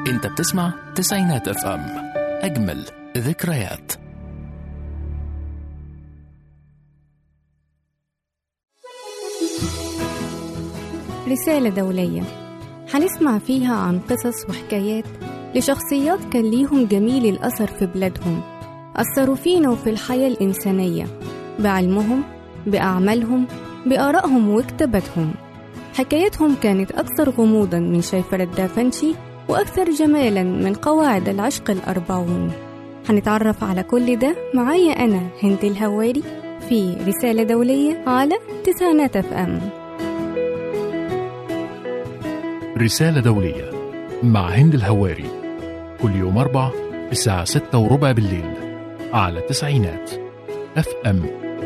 انت بتسمع تسعينات اف ام اجمل ذكريات رسالة دولية هنسمع فيها عن قصص وحكايات لشخصيات كان ليهم جميل الأثر في بلادهم أثروا فينا وفي الحياة الإنسانية بعلمهم بأعمالهم بآرائهم وكتاباتهم حكايتهم كانت أكثر غموضا من شيفرة دافنشي وأكثر جمالا من قواعد العشق الأربعون هنتعرف على كل ده معايا أنا هند الهواري في رسالة دولية على تسعينات اف ام رسالة دولية مع هند الهواري كل يوم أربع الساعة ستة وربع بالليل على تسعينات اف ام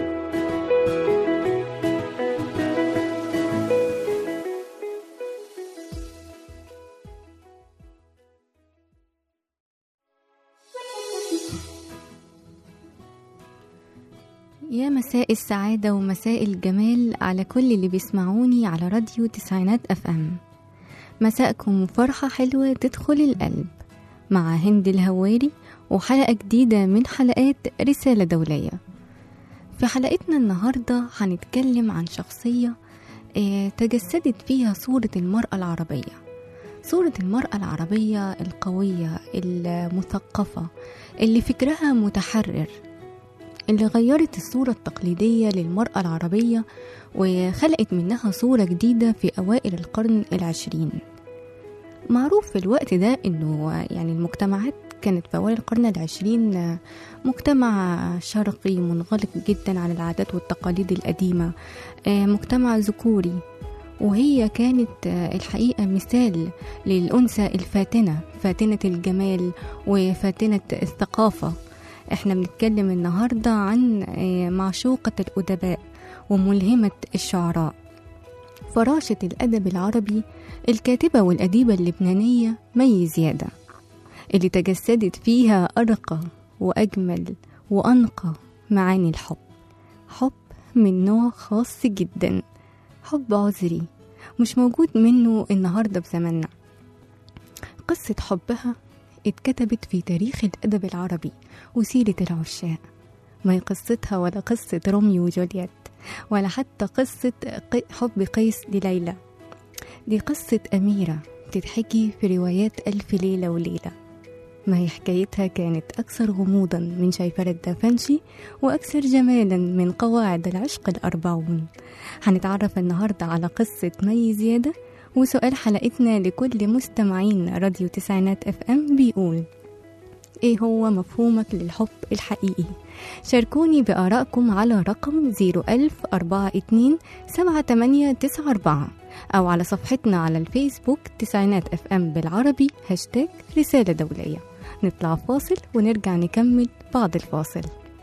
يا مساء السعادة ومساء الجمال على كل اللي بيسمعوني على راديو تسعينات اف ام مساءكم فرحة حلوة تدخل القلب مع هند الهواري وحلقة جديدة من حلقات رسالة دولية في حلقتنا النهاردة هنتكلم عن شخصية آه، تجسدت فيها صورة المرأة العربية صورة المرأة العربية القوية المثقفة اللي فكرها متحرر اللي غيرت الصورة التقليدية للمرأة العربية وخلقت منها صورة جديدة في أوائل القرن العشرين معروف في الوقت ده إنه يعني المجتمعات كانت في أوائل القرن العشرين مجتمع شرقي منغلق جدا على العادات والتقاليد القديمة مجتمع ذكوري وهي كانت الحقيقة مثال للأنثى الفاتنة فاتنة الجمال وفاتنة الثقافة احنا بنتكلم النهاردة عن معشوقة الأدباء وملهمة الشعراء فراشة الأدب العربي الكاتبة والأديبة اللبنانية مي زيادة اللي تجسدت فيها أرقى وأجمل وأنقى معاني الحب حب من نوع خاص جدا حب عذري مش موجود منه النهاردة بزماننا قصة حبها اتكتبت في تاريخ الأدب العربي وسيرة العشاق ما هي قصتها ولا قصة روميو وجولييت ولا حتى قصة حب قيس لليلى دي قصة أميرة بتتحكي في روايات ألف ليلة وليلة ما هي حكايتها كانت أكثر غموضا من شيفرة دافنشي وأكثر جمالا من قواعد العشق الأربعون هنتعرف النهاردة على قصة مي زيادة وسؤال حلقتنا لكل مستمعين راديو تسعينات اف ام بيقول ايه هو مفهومك للحب الحقيقي شاركوني بآرائكم على رقم 01042 7894 أو على صفحتنا على الفيسبوك تسعينات اف ام بالعربي هاشتاج رسالة دولية نطلع فاصل ونرجع نكمل بعد الفاصل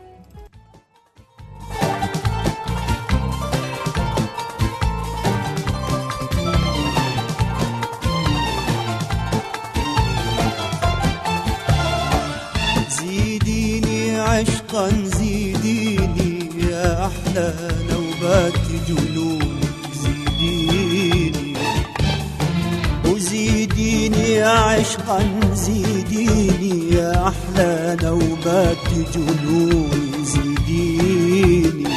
زيديني عشقا زيديني يا أحلى نوبات جنونك زيديني وزيديني عشقا زيديني يا أحلى نوبات جنوني زيديني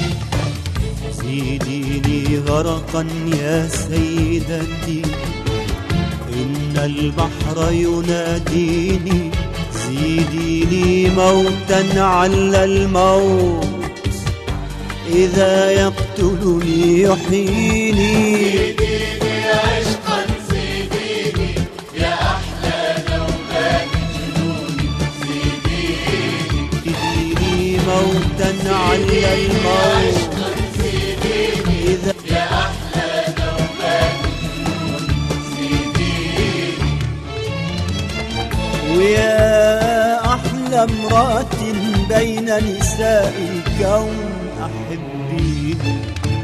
زيديني غرقا يا سيدتي إن البحر يناديني زيديني موتا على الموت إذا يقتلني يحييني زيديني موتا على الموت إذا ويا أحلى امرأة بين نساء الكون أحبيني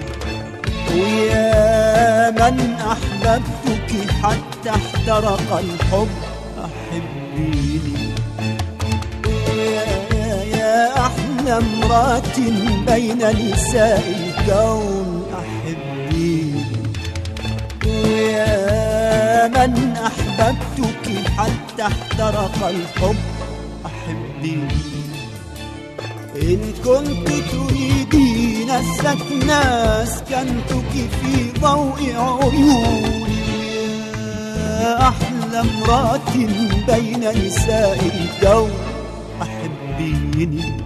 ويا من أحببتك حتى احترق الحب أحبيني ويا يا, يا أحلى امرأة بين نساء الكون أحبيني ويا من أحببتك حتى احترق الحب أحبيني إن كنت تريدين السكنة أسكنتك في ضوء عيوني يا أحلى امرأة بين نساء الكون أحبيني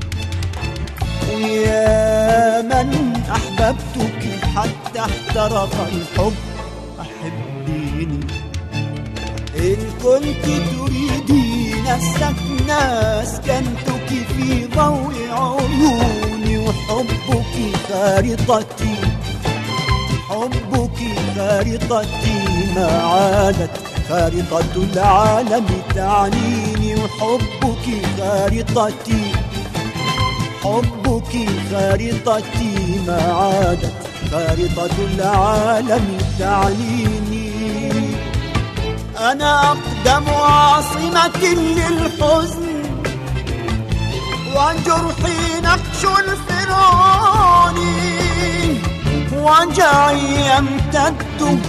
ويا من أحببتك حتى احترق الحب أحبيني إن كنت تريدين السكنة أسكنتك في ضوء عيوني وحبك خارطتي حبك خارطتي ما عادت خارطة العالم تعنيني وحبك خارطتي حبك خارطتي ما عادت خارطة العالم تعنيني أنا أقدم عاصمة للحزن وجرحي نقش الفرعون وجعي يمتد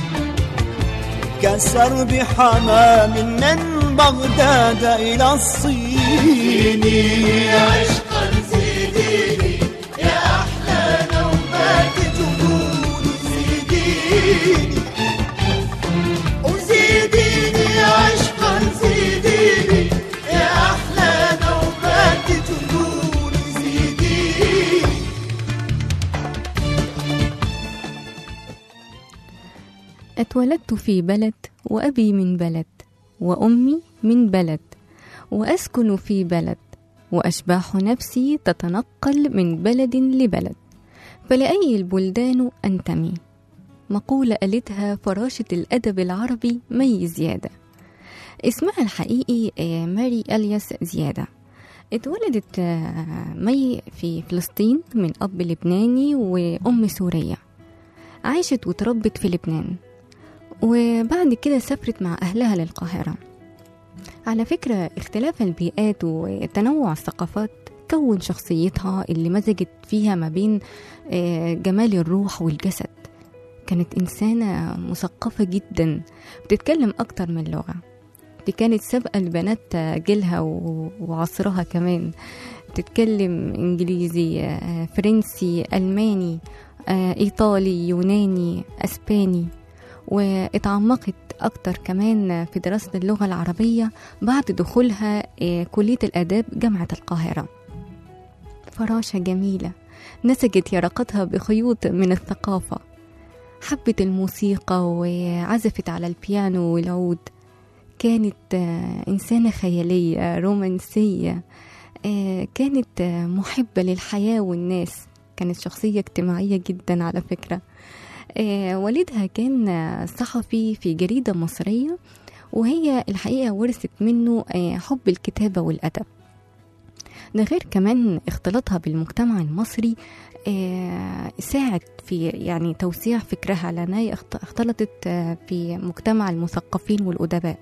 كسرب حمام من بغداد إلى الصين عشقا زيديني يا أحلى نوبات جنون زيديني وزيديني عشقا زيديني يا أحلى نوبات جنون زيديني اتولدت في بلد وأبي من بلد وأمي من بلد وأسكن في بلد وأشباح نفسي تتنقل من بلد لبلد فلأي البلدان أنتمي مقولة قالتها فراشة الأدب العربي مي زيادة اسمها الحقيقي آه، ماري ألياس زيادة اتولدت آه، مي في فلسطين من أب لبناني وأم سورية عاشت وتربت في لبنان وبعد كده سافرت مع أهلها للقاهرة على فكرة اختلاف البيئات وتنوع الثقافات كون شخصيتها اللي مزجت فيها ما بين آه، جمال الروح والجسد كانت إنسانة مثقفة جدا بتتكلم أكتر من لغة دي كانت سابقة البنات جيلها و- وعصرها كمان بتتكلم إنجليزي آه، فرنسي ألماني آه، إيطالي يوناني أسباني واتعمقت أكتر كمان في دراسة اللغة العربية بعد دخولها آه، كلية الآداب جامعة القاهرة فراشة جميلة نسجت يرقتها بخيوط من الثقافة حبت الموسيقى وعزفت على البيانو والعود كانت آه، إنسانة خيالية رومانسية آه، كانت آه، محبة للحياة والناس كانت شخصية اجتماعية جدا على فكرة آه، والدها كان آه، صحفي في جريدة مصرية وهي الحقيقة ورثت منه آه، حب الكتابة والأدب ده غير كمان اختلاطها بالمجتمع المصري آه، ساعد في يعني توسيع فكرها لأنها هي اخت- اختلطت آه، في مجتمع المثقفين والأدباء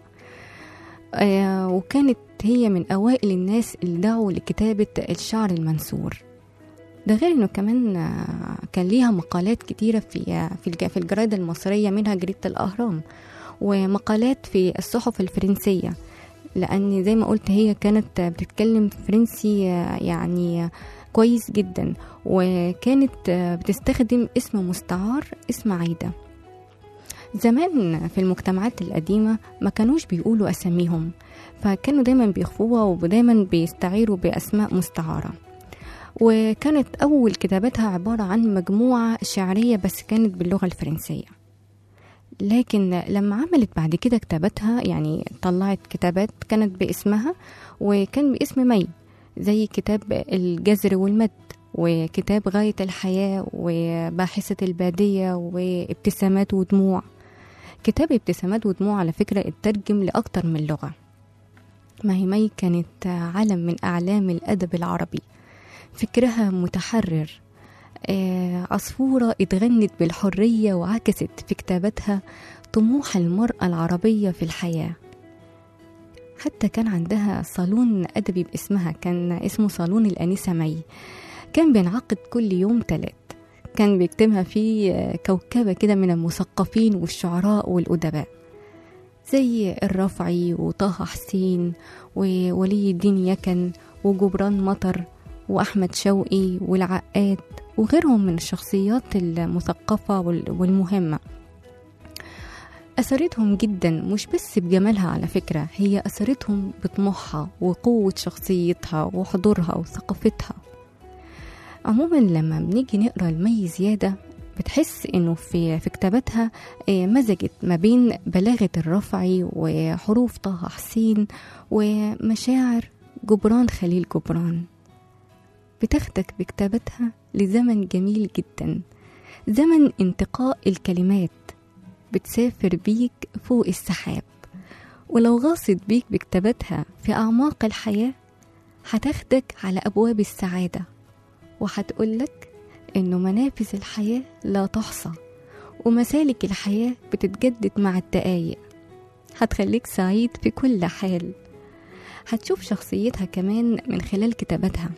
آه، وكانت هي من أوائل الناس اللي دعوا لكتابة الشعر المنثور ده غير انه كمان آه، كان ليها مقالات كتيرة في في الج- في الجرايد المصرية منها جريدة الأهرام ومقالات في الصحف الفرنسية لأن زي ما قلت هي كانت بتتكلم فرنسي آه، يعني كويس جدا وكانت آه، بتستخدم اسم مستعار اسم عايدة زمان في المجتمعات القديمة ما كانوش بيقولوا أساميهم فكانوا دايما بيخفوها ودايما بيستعيروا بأسماء مستعارة وكانت أول كتاباتها عبارة عن مجموعة شعرية بس كانت باللغة الفرنسية لكن لما عملت بعد كده كتاباتها يعني طلعت كتابات كانت باسمها وكان باسم مي زي كتاب الجزر والمد وكتاب غاية الحياة وباحثة البادية وابتسامات ودموع كتاب ابتسامات ودموع على فكرة اترجم لأكتر من لغة ما هي مي كانت علم من أعلام الأدب العربي فكرها متحرر آه، عصفورة اتغنت بالحرية وعكست في كتابتها طموح المرأة العربية في الحياة حتى كان عندها صالون أدبي باسمها كان اسمه صالون الأنسة مي كان بينعقد كل يوم تلات كان بيكتبها فيه آه، كوكبة كده من المثقفين والشعراء والأدباء زي الرفعي وطه حسين وولي الدين يكن وجبران مطر وأحمد شوقي والعقاد وغيرهم من الشخصيات المثقفة وال- والمهمة أثرتهم جدا مش بس بجمالها على فكرة هي أثرتهم بطموحها وقوة شخصيتها وحضورها وثقافتها عموما لما بنيجي نقرا المي زيادة بتحس انه في في كتاباتها آه، مزجت ما بين بلاغة الرفعي وحروف طه حسين ومشاعر جبران خليل جبران بتاخدك بكتابتها لزمن جميل جدا زمن انتقاء الكلمات بتسافر بيك فوق السحاب ولو غاصت بيك بكتابتها في أعماق الحياة هتاخدك على أبواب السعادة وهتقولك إنه منافذ الحياة لا تحصى ومسالك الحياة بتتجدد مع الدقايق هتخليك سعيد في كل حال هتشوف شخصيتها كمان من خلال كتاباتها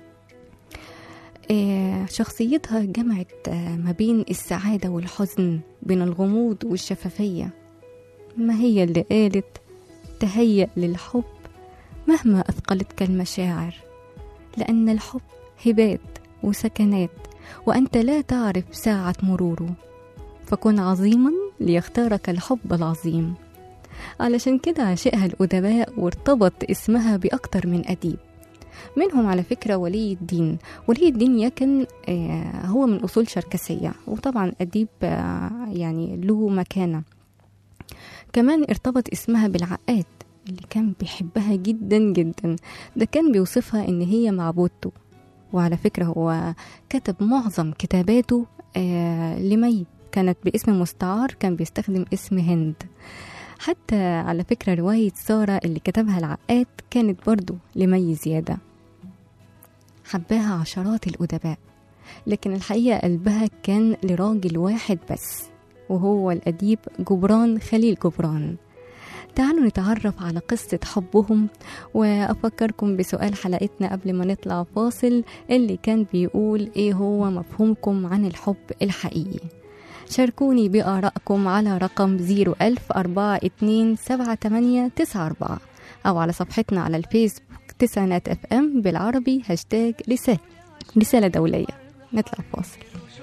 آه، شخصيتها جمعت آه، ما بين السعادة والحزن بين الغموض والشفافية ما هي اللي قالت تهيأ للحب مهما أثقلتك المشاعر لأن الحب هبات وسكنات وأنت لا تعرف ساعة مروره فكن عظيما ليختارك الحب العظيم علشان كده عشقها الأدباء وارتبط اسمها بأكتر من أديب منهم على فكرة ولي الدين ولي الدين يكن آه، هو من أصول شركسية وطبعا أديب آه، يعني له مكانة كمان ارتبط اسمها بالعقاد اللي كان بيحبها جدا جدا ده كان بيوصفها ان هي معبودته وعلى فكرة هو كتب معظم كتاباته آه لمي كانت باسم مستعار كان بيستخدم اسم هند حتى على فكرة رواية سارة اللي كتبها العقاد كانت برضو لمي زيادة حباها عشرات الأدباء لكن الحقيقة قلبها كان لراجل واحد بس وهو الأديب جبران خليل جبران تعالوا نتعرف على قصة حبهم وأفكركم بسؤال حلقتنا قبل ما نطلع فاصل اللي كان بيقول إيه هو مفهومكم عن الحب الحقيقي شاركوني بآرائكم على رقم 010427894 أو على صفحتنا على الفيسبوك تسعينات اف ام بالعربي هاشتاج رسالة رسالة دولية نطلع فاصل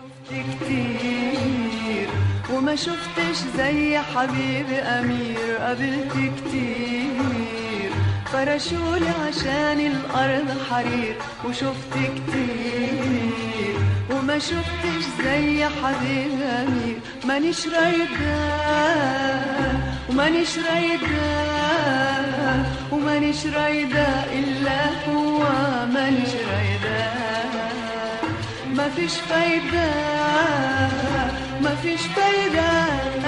كتير وما شفتش زي حبيبي أمير قابلت كتير فرشولي عشان الأرض حرير وشفت كتير وما شفتش زي حبيبي أمير مانيش رايدة ومانيش رايدة ومانيش رايدة إلا هو مانيش رايدة مفيش فايدة مفيش فايدة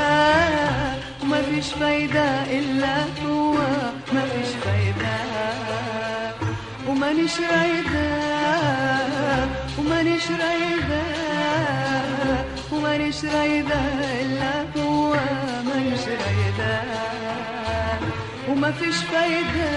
مفيش فايدة إلا هو مفيش فايدة ومانيش رايدة ومانيش رايدة ومانيش رايدة إلا هو مانيش رايدة ومفيش فايدة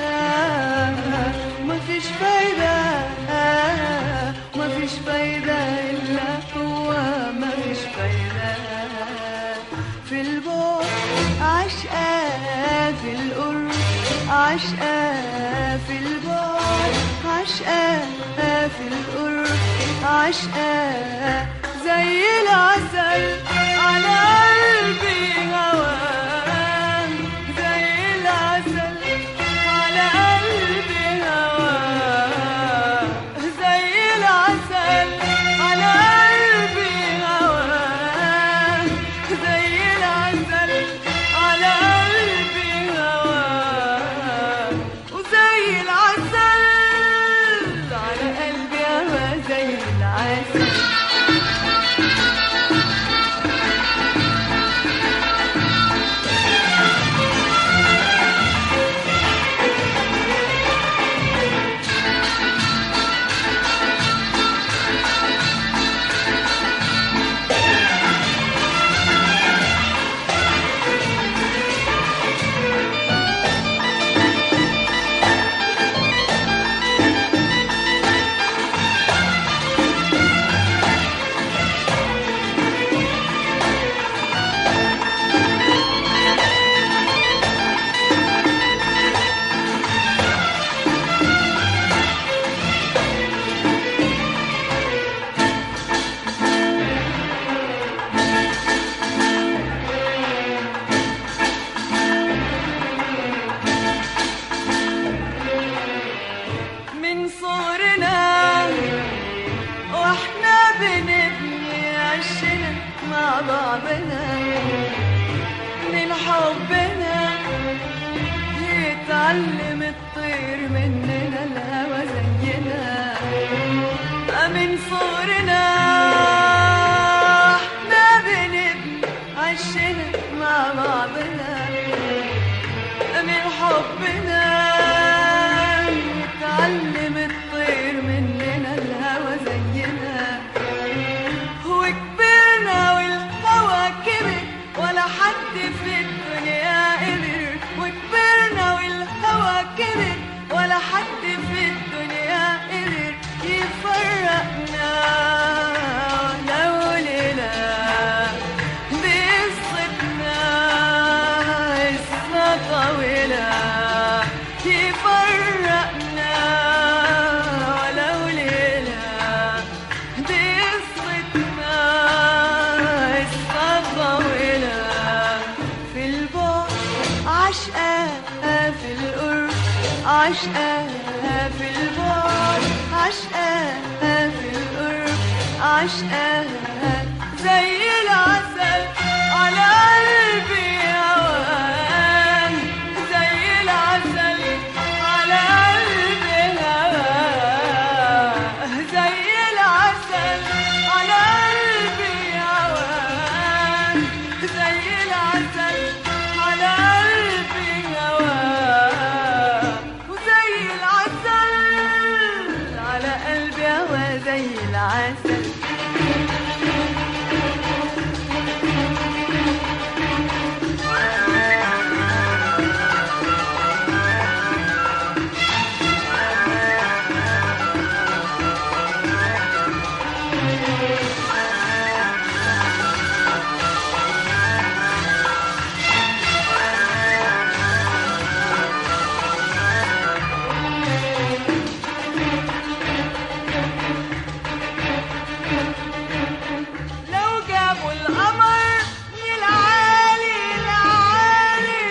مفيش فايدة مفيش فايدة إلا هو مفيش فايدة في البعد عشقة في القرب عشقة في البعد عشقة في القرب عشقة زي العسل على قلبي هواه زي العسل على قلبي هواه زي العسل على قلبي هواه زي العسل على قلبي هواه وزي العسل على قلبي هواه زي العسل تعلم الطير مننا الهوى زينا من صغرنا احنا بنبني عشنا مع بعضنا من حبنا تعلم الطير مننا الهوى زينا وكبرنا والهوى كبر ولا حد في الدنيا قدر وكبرنا والهوى كبر ولا حد في الدنيا قدر يفرقنا لو ليلة بقصتنا قصة طويلة يفرقنا ولو ليلة بقصتنا قصة طويلة في البعد عشقة في القرب عشقة في البعد عشقة في القرب عشقة زي العسل على قلبي هوان زي العسل على قلبي هوان زي العسل على قلبي هوان زي العسل على قلبي هوان وزي العسل على قلبي هوا زي العسل لو جابوا القمر من العالي العالي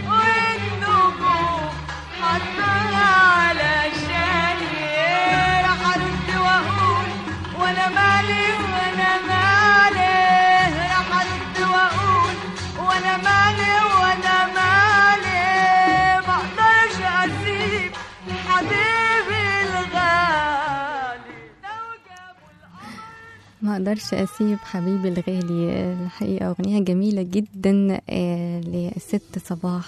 والنجوم حطها علشاني راح ارد واقول وانا مالي وانا مالي راح ارد واقول وانا مالي وانا مالي ما اقدرش اسيب حبيبي الغالي لو جابوا القمر ما اقدرش اسيب حبيبي الغالي الحقيقه اغنيه جميله جدا آه، للست صباح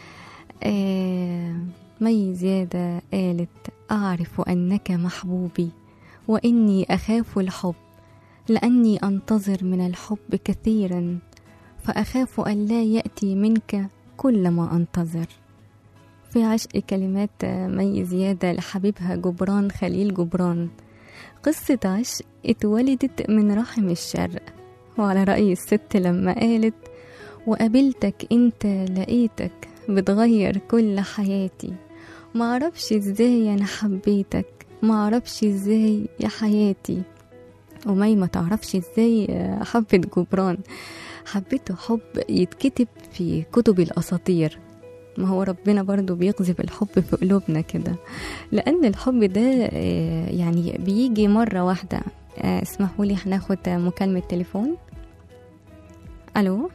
آه، مي زياده قالت اعرف انك محبوبي واني اخاف الحب لاني انتظر من الحب كثيرا فاخاف ان لا ياتي منك كل ما انتظر في عشق كلمات آه، مي زياده لحبيبها جبران خليل جبران قصة عشق اتولدت من رحم الشرق وعلى رأي الست لما قالت وقابلتك انت لقيتك بتغير كل حياتي معرفش ازاي انا حبيتك معرفش ازاي يا حياتي ومي ما تعرفش ازاي حبت جبران حبيته حب يتكتب في كتب الأساطير ما هو ربنا برضو بيقذف الحب في قلوبنا كده لأن الحب ده آه، يعني بيجي مرة واحدة آه، اسمحوا لي هناخد مكالمة تليفون ألو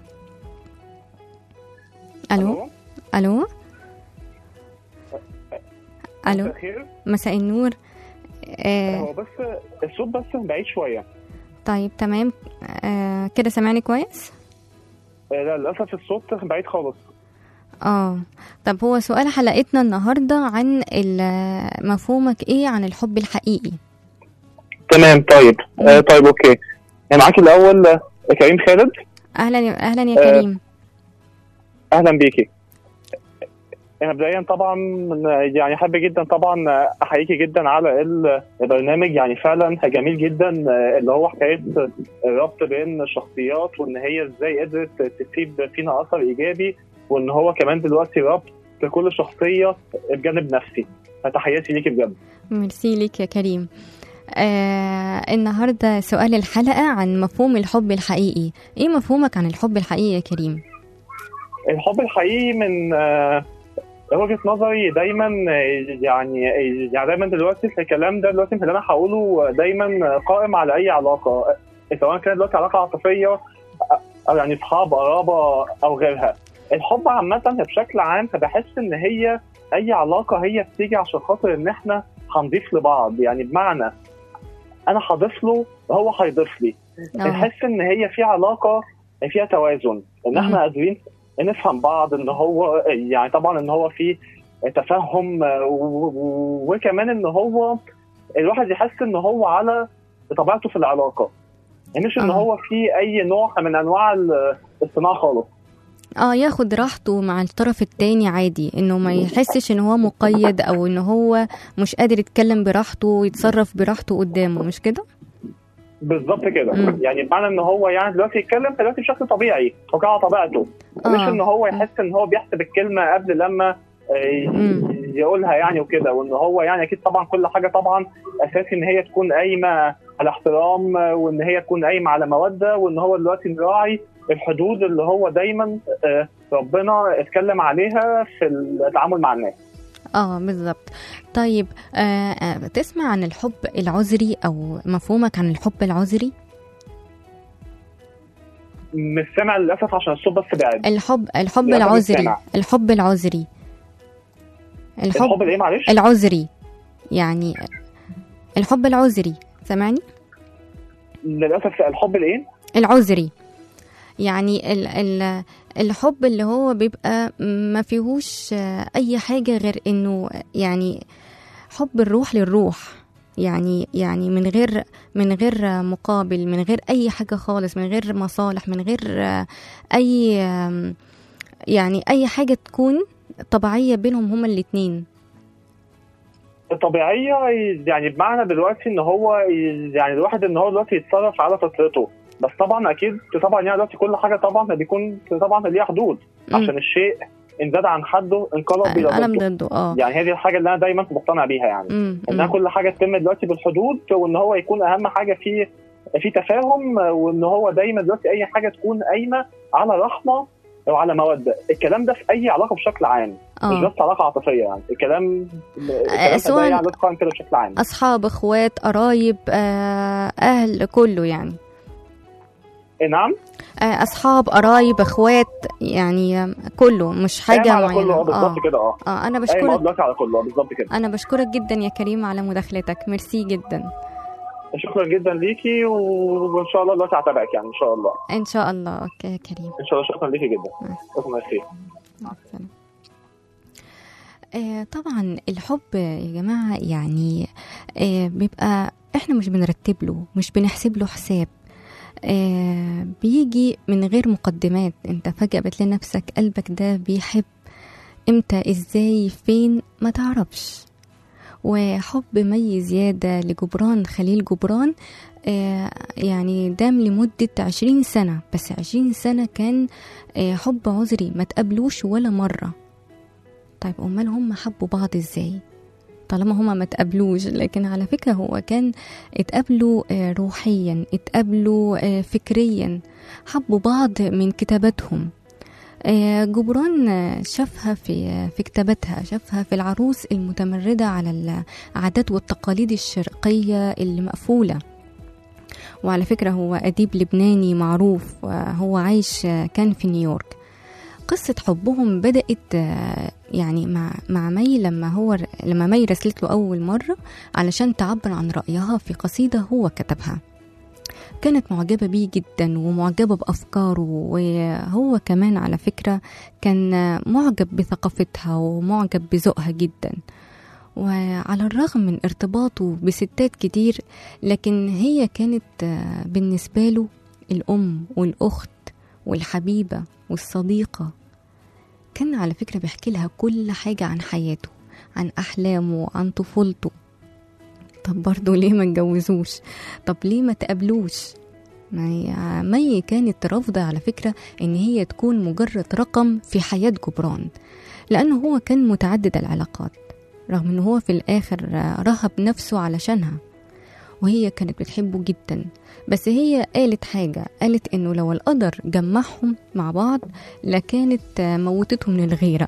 ألو ألو ألو خير مساء النور آه هو بس الصوت بس بعيد شويه طيب تمام آه كده سامعني كويس آه، لا للاسف الصوت بعيد خالص اه طب هو سؤال حلقتنا النهارده عن ال- مفهومك ايه عن الحب الحقيقي تمام طيب آه طيب اوكي يعني معاك الاول آه، كريم خالد اهلا يا اهلا يا آه، كريم اهلا بيكي انا بدايا طبعا يعني حابب جدا طبعا احييكي جدا على ال- البرنامج يعني فعلا جميل جدا اللي هو حكايه الربط بين الشخصيات وان هي ازاي قدرت تسيب فينا اثر ايجابي وان هو كمان دلوقتي ربط لكل شخصيه بجانب نفسي فتحياتي ليكي بجد ميرسي ليك يا كريم آه النهارده سؤال الحلقه عن مفهوم الحب الحقيقي ايه مفهومك عن الحب الحقيقي يا كريم الحب الحقيقي من آه، وجهه نظري دايما آه، يعني يعني دايما دلوقتي الكلام ده دلوقتي اللي انا هقوله دايما قائم على اي علاقه سواء كانت دلوقتي علاقه عاطفيه او يعني اصحاب قرابه او غيرها الحب عامه بشكل عام فبحس ان هي اي علاقه هي بتيجي عشان خاطر ان احنا هنضيف لبعض يعني بمعنى انا هضيف له هو هيضيف لي اه نحس ان هي في علاقه فيها توازن ان مم. احنا قادرين نفهم بعض ان هو يعني طبعا ان هو في تفهم و- و- وكمان ان هو الواحد يحس ان هو على طبيعته في العلاقه يعني مش ان آه. هو في اي نوع من انواع ال- الصناعه خالص اه ياخد راحته مع الطرف التاني عادي انه ما يحسش ان هو مقيد او ان هو مش قادر يتكلم براحته ويتصرف براحته قدامه مش كده بالظبط كده مم. يعني بمعنى ان هو يعني دلوقتي يتكلم دلوقتي بشكل طبيعي هو كده على طبيعته آه. مش ان هو يحس ان هو بيحسب الكلمه قبل لما آه، مم. يقولها يعني وكده وان هو يعني اكيد طبعا كل حاجه طبعا اساسي ان هي تكون قايمه على احترام آه، وان هي تكون قايمه على موده وان هو دلوقتي نراعي الحدود اللي هو دايما آه، ربنا اتكلم عليها في التعامل مع الناس اه بالظبط طيب آه آه تسمع عن الحب العذري او مفهومك عن الحب العذري مش سامع للاسف عشان الصوت بس بعد الحب الحب لا، أنا مش العذري سامع. الحب العذري الحب الحب الايه معلش العذري يعني الحب العذري سامعني للاسف الحب الايه العذري يعني ال ال الحب اللي هو بيبقى ما فيهوش آه، اي حاجه غير انه يعني حب الروح للروح يعني يعني من غير من غير مقابل من غير اي حاجه خالص من غير مصالح من غير آه، اي آم، يعني اي حاجه تكون طبيعيه بينهم هما الاتنين طبيعية يعني بمعنى دلوقتي ان هو يعني الواحد ان هو دلوقتي يتصرف على فطرته بس طبعا اكيد طبعا يعني دلوقتي كل حاجة طبعا بيكون طبعا ليها حدود مم. عشان الشيء ان زاد عن حده انقلب الى انا ضده ضده اه يعني هي دي الحاجة اللي انا دايما مقتنع بيها يعني مم، انها مم. كل حاجة تتم دلوقتي بالحدود وان هو يكون اهم حاجة في في تفاهم وان هو دايما دلوقتي اي حاجة تكون قايمة على رحمة وعلى مودة الكلام ده في اي علاقة بشكل عام مش اه بس علاقة عاطفية يعني الكلام الكلام سواء- ده يعني لازم كده بشكل عام اصحاب اخوات قرايب آه، اهل كله يعني نعم آه، اصحاب قرايب اخوات يعني آم، كله مش حاجه قايم على معينه كله اه اه بالظبط كده اه اه انا قايم اه بشكرك دلوقتي على كله اه بالظبط كده انا بشكرك جدا يا كريم على مداخلتك ميرسي جدا شكرا جدا ليكي و- وان شاء الله دلوقتي هتابعك يعني ان شاء الله ان شاء الله اوكي يا كريم ان شاء الله شكرا ليكي جدا مع شكرا ليكي مع السلامة. آه طبعا الحب يا جماعة يعني آه بيبقى احنا مش بنرتب له مش بنحسب له حساب آه بيجي من غير مقدمات انت فجأة بتلاقي نفسك قلبك ده بيحب امتى ازاي فين ما تعرفش وحب مي زيادة لجبران خليل جبران آه يعني دام لمدة عشرين سنة بس عشرين سنة كان آه حب عذري ما تقابلوش ولا مرة طيب امال هم حبوا بعض ازاي طالما هما ما تقابلوش لكن على فكرة هو كان اتقابلوا آه، روحيا اتقابلوا آه، فكريا حبوا بعض من كتاباتهم آه، جبران آه، شافها في آه، في كتاباتها شافها في العروس المتمردة على العادات والتقاليد الشرقية اللي مقفولة وعلى فكرة هو أديب لبناني معروف وهو عايش آه، كان في نيويورك قصة حبهم بدأت آه، يعني مع مع مي لما هو لما مي رسلت له أول مرة علشان تعبر عن رأيها في قصيدة هو كتبها كانت معجبة بيه جدا ومعجبة بأفكاره وهو كمان على فكرة كان معجب بثقافتها ومعجب بذوقها جدا وعلى الرغم من ارتباطه بستات كتير لكن هي كانت آه، بالنسبة له الأم والأخت والحبيبة والصديقة كان على فكرة بيحكي لها كل حاجة عن حياته عن أحلامه عن طفولته طب برضه ليه ما اتجوزوش طب ليه ما تقابلوش ما هي مي كانت رافضة على فكرة إن هي تكون مجرد رقم في حياة جبران لأنه هو كان متعدد العلاقات رغم إنه هو في الآخر رهب نفسه علشانها وهي كانت بتحبه جدا بس هي قالت حاجة قالت إنه لو القدر جمعهم مع بعض لكانت آه، موتته من الغيرة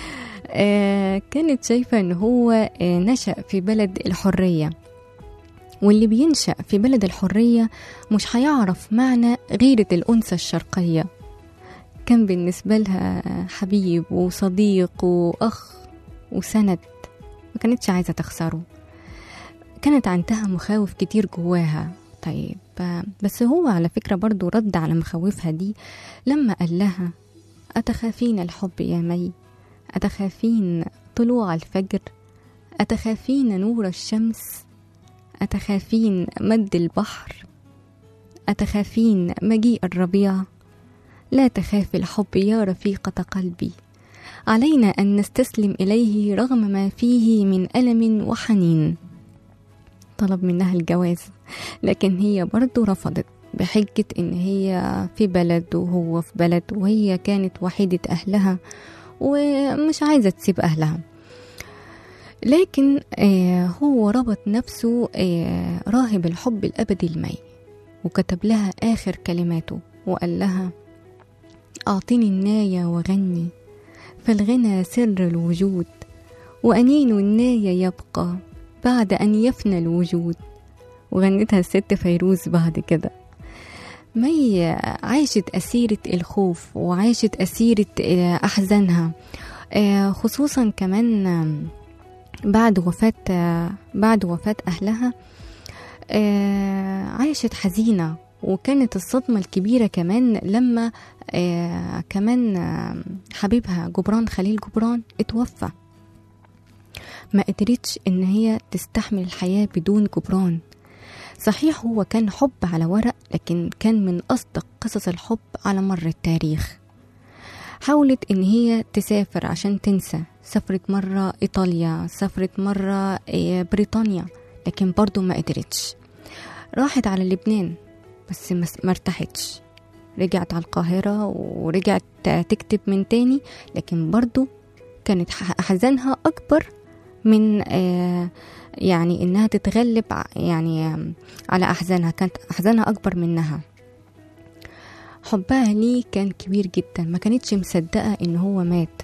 آه، كانت شايفة إن هو آه، نشأ في بلد الحرية واللي بينشأ في بلد الحرية مش هيعرف معنى غيرة الأنثى الشرقية كان بالنسبة لها حبيب وصديق وأخ وسند ما كانتش عايزة تخسره كانت عندها مخاوف كتير جواها طيب آه، بس هو على فكرة برضو رد على مخاوفها دي لما قال لها أتخافين الحب يا مي أتخافين طلوع الفجر أتخافين نور الشمس أتخافين مد البحر أتخافين مجيء الربيع لا تخافي الحب يا رفيقة قلبي علينا أن نستسلم إليه رغم ما فيه من ألم وحنين طلب منها الجواز لكن هي برضو رفضت بحجة إن هي في بلد وهو في بلد وهي كانت وحيدة أهلها ومش عايزة تسيب أهلها لكن آه هو ربط نفسه آه راهب الحب الأبدي المي وكتب لها آخر كلماته وقال لها أعطني الناية وغني فالغنى سر الوجود وأنين الناية يبقى بعد أن يفنى الوجود وغنتها الست فيروز بعد كده مي عاشت أسيرة الخوف وعاشت أسيرة آه، أحزانها آه، خصوصا كمان آم، بعد وفاة آه، بعد وفاة أهلها آه، عاشت حزينة وكانت الصدمة الكبيرة كمان لما آه، كمان آه، حبيبها جبران خليل جبران اتوفى ما قدرتش ان هي تستحمل الحياة بدون جبران صحيح هو كان حب على ورق لكن كان من أصدق قصص الحب على مر التاريخ حاولت إن هي تسافر عشان تنسى سافرت مرة إيطاليا سافرت مرة آه، بريطانيا لكن برضو ما قدرتش راحت على لبنان بس ما ما ارتاحتش رجعت على القاهرة ورجعت تكتب من تاني لكن برضو كانت ح- أحزانها أكبر من آه، يعني إنها تتغلب ع- يعني آم، على أحزانها كانت أحزانها أكبر منها حبها ليه كان كبير جدا ما كانتش مصدقة إن هو مات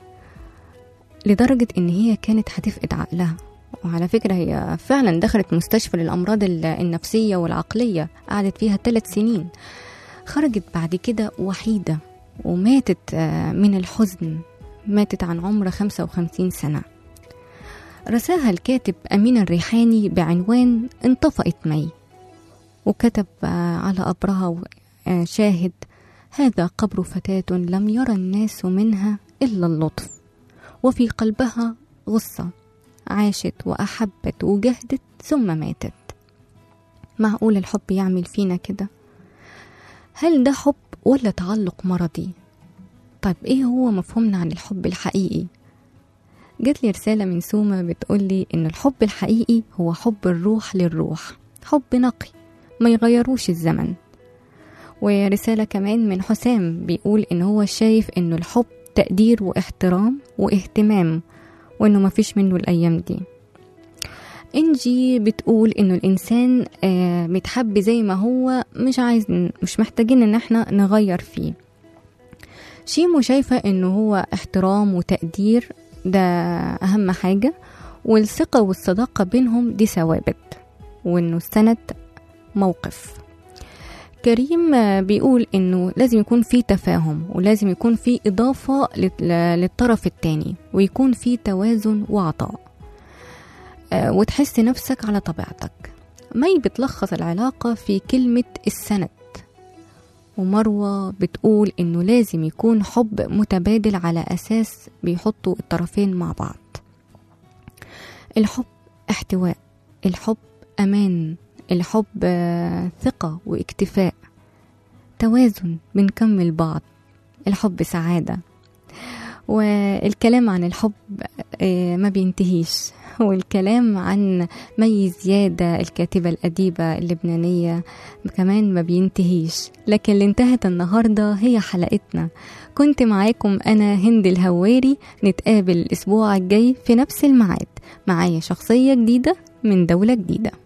لدرجة إن هي كانت هتفقد عقلها وعلى فكرة هي فعلا دخلت مستشفى للأمراض ال- النفسية والعقلية قعدت فيها ثلاث سنين خرجت بعد كده وحيدة وماتت آه، من الحزن ماتت عن عمر 55 سنة رساها الكاتب أمين الريحاني بعنوان انطفأت مي وكتب آه، على قبرها و- آه، شاهد هذا قبر فتاة لم يرى الناس منها إلا اللطف وفي قلبها غصة عاشت وأحبت وجهدت ثم ماتت معقول الحب يعمل فينا كده هل ده حب ولا تعلق مرضي طيب ايه هو مفهومنا عن الحب الحقيقي جات لي رسالة من سومة بتقولي إن الحب الحقيقي هو حب الروح للروح حب نقي ما يغيروش الزمن ورسالة كمان من حسام بيقول إن هو شايف إنه الحب تقدير واحترام واهتمام وإنه مفيش منه الأيام دي إنجي بتقول إنه الإنسان آه متحب زي ما هو مش عايز مش محتاجين إن احنا نغير فيه شيمو شايفة إنه هو احترام وتقدير ده أهم حاجة والثقة والصداقة بينهم دي ثوابت وإنه السند موقف كريم آه، بيقول إنه لازم يكون في تفاهم ولازم يكون في إضافة لل- للطرف التاني ويكون في توازن وعطاء آه، وتحس نفسك على طبيعتك مي بتلخص العلاقة في كلمة السند ومروة بتقول إنه لازم يكون حب متبادل على أساس بيحطوا الطرفين مع بعض الحب احتواء الحب أمان الحب آه، ثقة واكتفاء توازن بنكمل بعض الحب سعادة والكلام عن الحب آه، ما بينتهيش والكلام عن مي زيادة الكاتبة الأديبة اللبنانية كمان ما بينتهيش لكن اللي انتهت النهاردة هي حلقتنا كنت معاكم أنا هند الهواري نتقابل الأسبوع الجاي في نفس الميعاد معايا شخصية جديدة من دولة جديدة